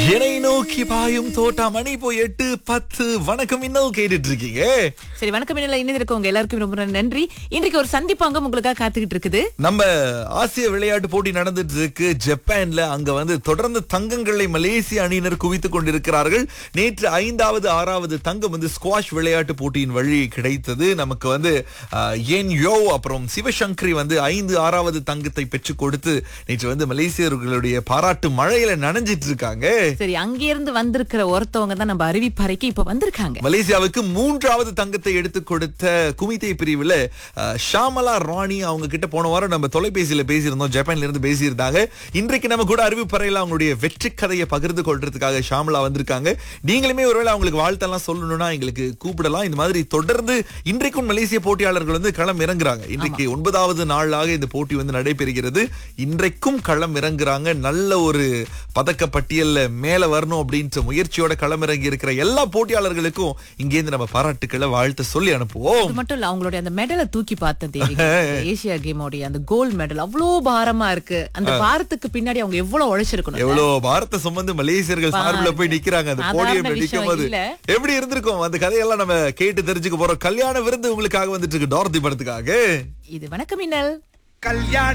என்னை நோக்கி பாயும் தோட்டா மணி போய் எட்டு பத்து வணக்கம் இன்னும் கேட்டுட்டு இருக்கீங்க சரி வணக்கம் என்ன இணைந்திருக்கவங்க எல்லாருக்கும் ரொம்ப நன்றி இன்றைக்கு ஒரு சந்திப்பாங்க உங்களுக்காக காத்துக்கிட்டு இருக்குது நம்ம ஆசிய விளையாட்டு போட்டி நடந்துட்டு இருக்கு ஜப்பான்ல அங்க வந்து தொடர்ந்து தங்கங்களை மலேசிய அணியினர் குவித்துக் கொண்டிருக்கிறார்கள் நேற்று ஐந்தாவது ஆறாவது தங்கம் வந்து ஸ்குவாஷ் விளையாட்டு போட்டியின் வழி கிடைத்தது நமக்கு வந்து அஹ், என் யோ அப்புறம் சிவசங்கரி வந்து ஐந்து ஆறாவது தங்கத்தை பெற்றுக் கொடுத்து நேற்று வந்து மலேசியர்களுடைய பாராட்டு மழையில நனைஞ்சிட்டு இருக்காங்க சரி அங்கிருந்து வந்திருக்கிற ஒருத்தவங்க தான் நம்ம அறிவிப்பறைக்கு இப்ப வந்திருக்காங்க மலேசியாவுக்கு மூன்றாவது தங்கத்தை எடுத்து கொடுத்த குமிதை பிரிவுல அஹ், ஷாமலா ராணி அவங்க கிட்ட போன வாரம் நம்ம தொலைபேசியில பேசியிருந்தோம் ஜப்பான்ல இருந்து பேசியிருந்தாங்க இன்றைக்கு நம்ம கூட அறிவிப்பறையில அவங்களுடைய வெற்றி கதையை பகிர்ந்து கொள்றதுக்காக ஷாமலா வந்திருக்காங்க நீங்களுமே ஒருவேளை அவங்களுக்கு வாழ்த்தெல்லாம் சொல்லணும்னா எங்களுக்கு கூப்பிடலாம் இந்த மாதிரி தொடர்ந்து இன்றைக்கும் மலேசிய போட்டியாளர்கள் வந்து களம் இறங்குறாங்க இன்றைக்கு ஒன்பதாவது நாளாக இந்த போட்டி வந்து நடைபெறுகிறது இன்றைக்கும் களம் இறங்குறாங்க நல்ல ஒரு பதக்க பட்டியல்ல மேல வரணும் அப்படின்ற முயற்சியோட களமிறங்கி இருக்கிற எல்லா போட்டியாளர்களுக்கும் இங்கேருந்து நம்ம பாராட்டுக்களை வாழ்த்து சொல்லி அனுப்புவோம் அது மட்டும் இல்ல அவங்களுடைய அந்த மெடலை தூக்கி பார்த்தேன் தேவி ஏசியா கேமோடைய அந்த கோல்ட் மெடல் அவ்வளவு பாரமா இருக்கு அந்த பாரத்துக்கு பின்னாடி அவங்க எவ்வளவு உழைச்சிருக்கணும் எவ்வளவு பாரத சுமந்து மலேசியர்கள் சார்பில் போய் நிக்கிறாங்க அந்த சாதாரண போடியம் விஷயம் நிக்கும் போது இல்ல. எப்படி இருந்திருக்கும் அந்த கதையெல்லாம் நம்ம கேட்டு தெரிஞ்சுக்க போறோம் கல்யாண விருந்து உங்களுக்காக வந்துட்டு இருக்கு டார்தி படத்துக்காக இது வணக்கம் மின்னல் கல்யாண